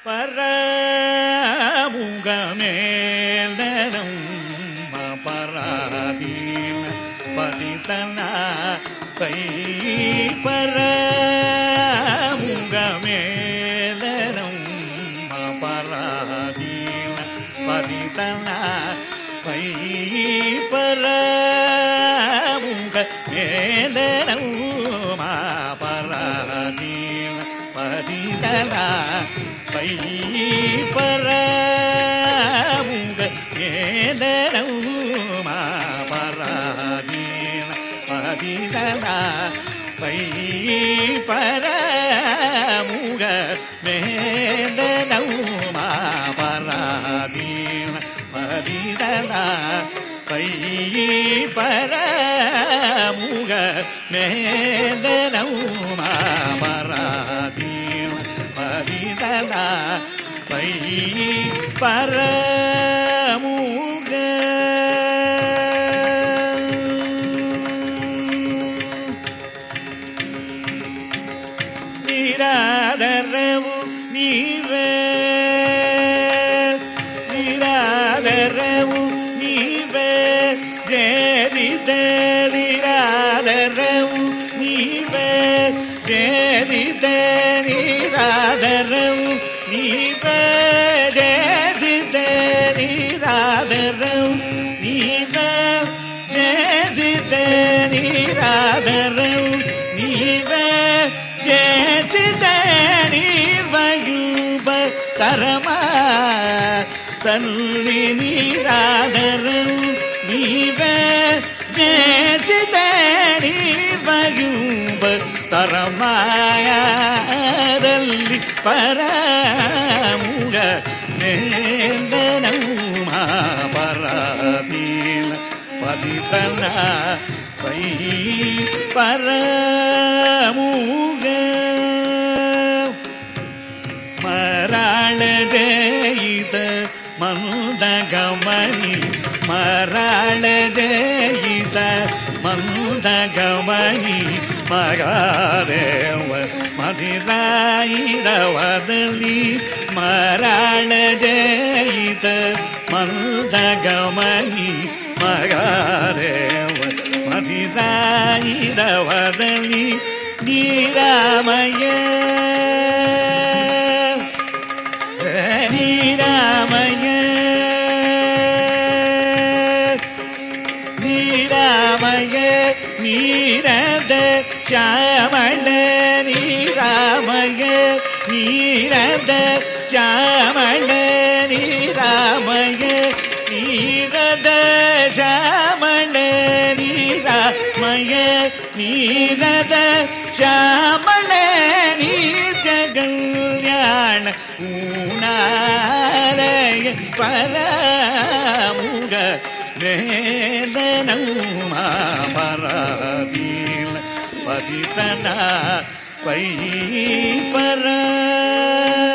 பரமுகமேலரும் பராதீன பதித்தனா பை பரமுகமேலரும் பராதீன பதித்தனா பை பரமுக மேலரும் பராதீன பதிதனா பை பரமுக மேலரவுமா பராதீன பதிதனா பை பரமுக மேலரவுமா பராதீன பதிதனா பை பரமுக மேலரவுமா பராதீன பதிதனா பை பரமுக நிராதரவு நீவே நிராதரவு நீவே ஜேரித நிராதரவு நீவே ஜேரித நிராதரவு நீவே ஜேரித நிராதரவு நீவே ஜேசித நீராதரவு நீவே ஜேசித நீர்வயூப தரமா தள்ளி நீராதரவு நீவே ஜேசித நீர்வயூப தரமாயದಲ್ಲಿ ಪರಮುಗ ನೇಂದನೌಮಾ ಪರಾಧೀನ ಪದಿತನ ಪೈ ಪರಮುಗ ಮರಾಳ ಜಯಿತ ಮಂದಗಮನಿ ಮರಾಳ ಜಯಿತ ಮಂದಗಮನಿ ಮಗಾದೇವ ಮದಿರಾಯಿರವದಲಿ ಮರಾಳ ಜಯಿತ ಮಂದಗಮನಿ ಮಗಾದೇವ ಮದಿರಾಯಿರವದಲಿ ನೀರಾಮಯ நீராமய நீராமய நீரத சாமள நீராமய நீரத சாமள நீராமய நீரத சாமள நீராமய நீரத சாமள நீர்கல்யாண ஊனாலய பரமுக வேதனமா பராதீன பதித்தனா பை பர